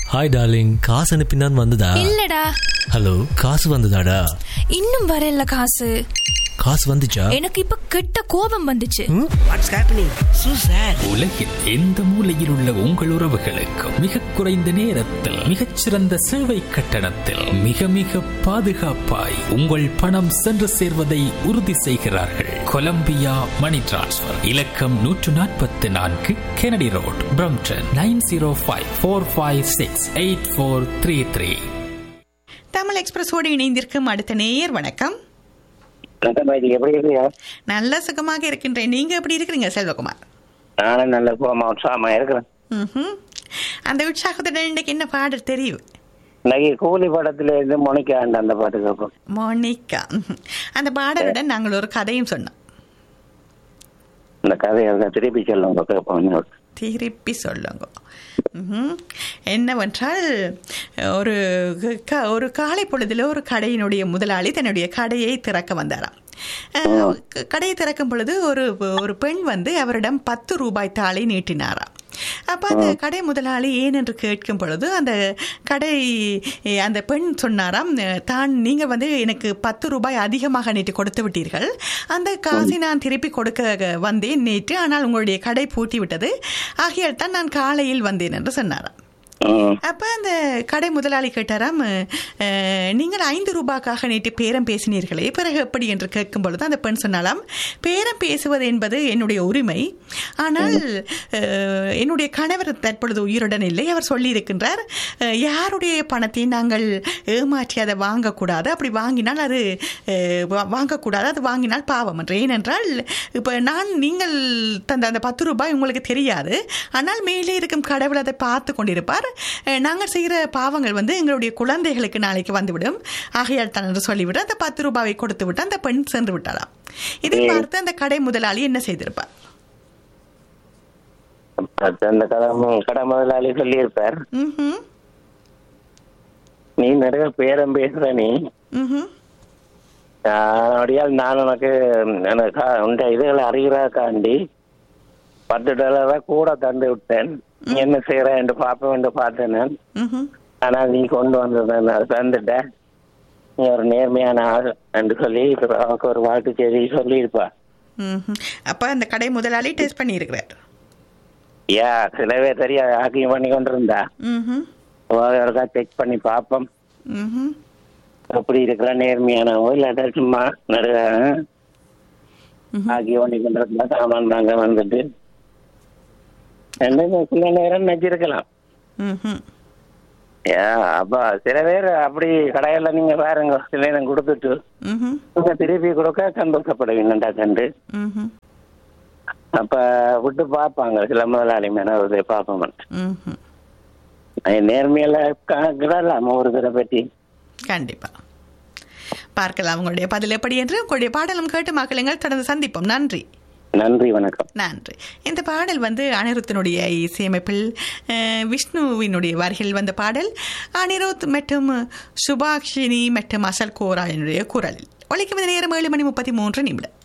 Hi darling காசு அனுப்பினான் வந்ததா இல்லடா ஹலோ காசு வந்ததாடா இன்னும் வரல காசு காசு வந்துச்சா எனக்கு இப்ப கெட்ட கோபம் வந்துச்சு வாட்ஸ் ஹேப்பனிங் சூ சார் உலகில் எந்த மூலையில் உள்ள உங்கள் உறவுகளுக்கும் மிக குறைந்த நேரத்தில் மிகச்சிறந்த சேவை கட்டணத்தில் மிக மிக பாதுகாப்பாய் உங்கள் பணம் சென்று சேர்வதை உறுதி செய்கிறார்கள் கொலம்பியா மணி டிரான்ஸ்ஃபர் இலக்கம் நூற்று நாற்பத்தி நான்கு Kennedy road Brampton nine zero five four five six eight four three three Tamil எக்ஸ்பிரஸோடு இணைந்திருக்கும் அடுத்த நேயர் வணக்கம் இது எப்படி இருக்கீங்க நல்ல சுகமாக இருக்கின்றேன் நீங்க எப்படி இருக்கிறீங்க செல்வகுமார் நானும் நல்ல சுகமா உற்சாகமா இருக்கிறேன் ம்ஹும். அந்த உற்சாகத்துடன் இன்னைக்கு என்ன பாடல் தெரியும் இன்னைக்கு கூலி படத்துல இருந்து மொனிக்கா அந்த அந்த பாட்டு கேட்போம் மோனிகா ம்ஹும். அந்த பாடலுடன் நாங்கள் ஒரு கதையும் சொன்னோம் இந்த கதையை இருக்க திருப்பி சொல்லுங்க கேட்போம் திருப்பி சொல்லுங்க ம்ஹும். என்னவென்றால் ஒரு க- ஒரு காலை பொழுதுல ஒரு கடையினுடைய முதலாளி தன்னுடைய கடையை திறக்க வந்தாராம் அஹ், க- கடையை திறக்கும் பொழுது ஒரு ஒரு பெண் வந்து அவரிடம் பத்து ரூபாய் தாளை நீட்டினாராம் அப்ப அந்த கடை முதலாளி ஏன் என்று கேட்கும் பொழுது அந்த கடை அந்த பெண் சொன்னாராம் தான் நீங்க வந்து எனக்கு பத்து ரூபாய் அதிகமாக நேற்று கொடுத்து விட்டீர்கள் அந்த காசை நான் திருப்பி கொடுக்க வந்தேன் நேற்று ஆனால் உங்களுடைய கடை பூட்டி விட்டது ஆகையால் தான் நான் காலையில் வந்தேன் என்று சொன்னாராம் அப்ப அந்த கடை முதலாளி கேட்டாராம் அஹ், நீங்கள் ஐந்து ரூபாய்க்காக நேற்று பேரம் பேசினீர்களே பிறகு எப்படி என்று கேட்கும் பொழுது அந்த பெண் சொன்னாலாம் பேரம் பேசுவது என்பது என்னுடைய உரிமை ஆனால் அஹ், என்னுடைய கணவர் தற்பொழுது உயிருடன் இல்லை அவர் சொல்லியிருக்கின்றார் அஹ், யாருடைய பணத்தை நாங்கள் ஏமாற்றி அதை வாங்கக்கூடாது அப்படி வாங்கினால் அது அஹ், வா- வாங்கக்கூடாது அது வாங்கினால் பாவம் என்று ஏனென்றால் இப்போ நான் நீங்கள் தந்த அந்த பத்து ரூபாய் உங்களுக்கு தெரியாது ஆனால் மேலே இருக்கும் கடவுள் அதை பார்த்து கொண்டிருப்பார் அஹ், நாங்கள் செய்கிற பாவங்கள் வந்து எங்களுடைய குழந்தைகளுக்கு நாளைக்கு வந்துவிடும் ஆகையால் தான் என்று சொல்லிவிட்டு அந்த பத்து ரூபாயை கொடுத்து விட்டு அந்த பெண் சென்று விட்டாளாம் இதை பார்த்து அந்த கடை முதலாளி என்ன செய்திருப்பார் அந்த கதை மு- கடை முதலாளி சொல்லியிருப்பார் ம்ஹும், நீ நிறைய பேரம் பேசுற நீ ம்ஹும், அப்படியால் நான் உனக்கு எனக்கு உண்ட இதுகளை அறிகிறாக்காண்டி பத்து டாலரை கூட தந்து விட்டேன் நீ என்ன செய்யற என்று பார்ப்பேன் என்று பார்த்தேன் நான் ம்ஹும். ஆனால் நீ கொண்டு வந்ததை நான் தந்துட்ட நீ ஒரு நேர்மையான ஆள் என்று சொல்லி அவருக்கு ஒரு வாழ்த்து செய்தி சொல்லியிருப்பா ம்ஹும். அப்ப அந்த கடை முதலாளி டெஸ்ட் பண்ணியிருக்கிறார் யா சில பேர் தெரியாது ஆக்கியம் பண்ணி கொண்டிருந்தா ம்ஹும், ஒருக்கா செக் பண்ணி பார்ப்போம் ம்ஹும். எப்படி இருக்கிற நேர்மையானவோ இல்லாட்டா சும்மா நடுக ஆக்கியம் பண்ணி கொண்டிருந்தா சாமான் தாங்க வந்துட்டு ரெண்டு சில நேரம் நச்சிருக்கலாம் ம்ஹும். யா அப்ப சில பேர் அப்படி கடையில நீங்க பாருங்க சில நேரம் கொடுத்துட்டு ம்ஹும். நீங்க திருப்பி கொடுக்க சந்தோஷப்படுவீங்கடா கண்டு ம்ஹும். அப்ப விட்டு பார்ப்பாங்க சில முதலாளி மேல ஒரு பார்ப்போம் ம்ஹும். நேர்மையில கிடலாம் ஒரு தடவை பற்றி கண்டிப்பா பார்க்கலாம் உங்களுடைய பதில் எப்படி என்று உங்களுடைய பாடலும் கேட்டு மக்களுங்கள் தொடர்ந்து சந்திப்போம் நன்றி நன்றி வணக்கம் நன்றி இந்த பாடல் வந்து அனிருத்தினுடைய இசையமைப்பில் அஹ், விஷ்ணுவினுடைய வரிகளில் வந்த பாடல் அனிருத் மற்றும் சுபாஷினி மற்றும் அசல் கோராலினுடைய குரலில் ஒழிக்கும் நேரம் ஏழு மணி முப்பத்தி மூன்று நிமிடம்